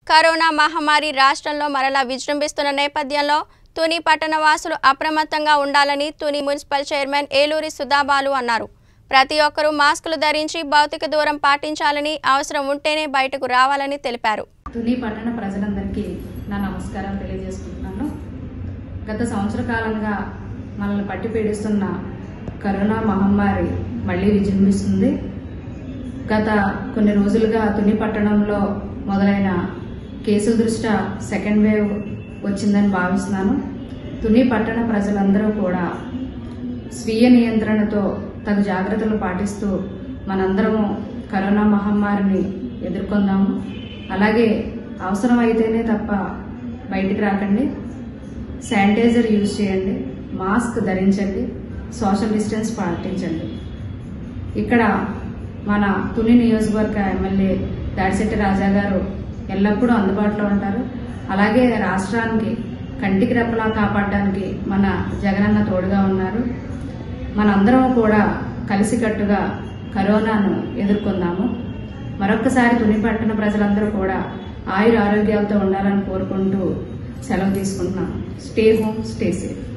corona మహమ్మారి రాష్ట్రంలో మరలా విజృంభిస్తున్న నేపథ్యంలో తుని పట్టణ వాసులు అప్రమత్తంగా ఉండాలని తుని మున్సిపల్ చైర్మన్ ఏలూరి సుధాబాలు అన్నారు ప్రతి ఒక్కరూ మాస్కులు ధరించి భౌతిక దూరం పాటించాలని అవసరం ఉంటేనే బయటకు రావాలని తెలిపారు తుని పట్టణ ప్రజలందరికీ నా నమస్కారాలు తెలియజేసుకుంటున్నాను గత సంవత్సర కాలంగా మనల్ని పట్టి పీడిస్తున్న కరోనా మహమ్మారి మళ్ళీ విజృంభిస్తుంది గత కొన్ని రోజులుగా తుని పట్టణంలో మొదలైన కేసుల దృష్ట్యా సెకండ్ వేవ్ వచ్చిందని భావిస్తున్నాను తుని పట్టణ ప్రజలందరూ కూడా స్వీయ నియంత్రణతో తగు జాగ్రత్తలు పాటిస్తూ మనందరము కరోనా మహమ్మారిని ఎదుర్కొందాము అలాగే అవసరమైతేనే తప్ప బయటికి రాకండి శానిటైజర్ యూజ్ చేయండి మాస్క్ ధరించండి సోషల్ డిస్టెన్స్ పాటించండి ఇక్కడ మన తుని నియోజకవర్గ ఎమ్మెల్యే దాడిశెట్టి రాజా గారు ఎల్లప్పుడూ అందుబాటులో ఉంటారు అలాగే రాష్ట్రానికి కంటికి రెప్పలా కాపాడడానికి మన జగనన్న తోడుగా ఉన్నారు మనందరం కూడా కలిసికట్టుగా కరోనాను ఎదుర్కొందాము మరొక్కసారి తుని పట్టణ ప్రజలందరూ కూడా ఆయుర ఆరోగ్యాలతో ఉండాలని కోరుకుంటూ సెలవు తీసుకుంటున్నాను స్టే హోమ్ స్టే సేఫ్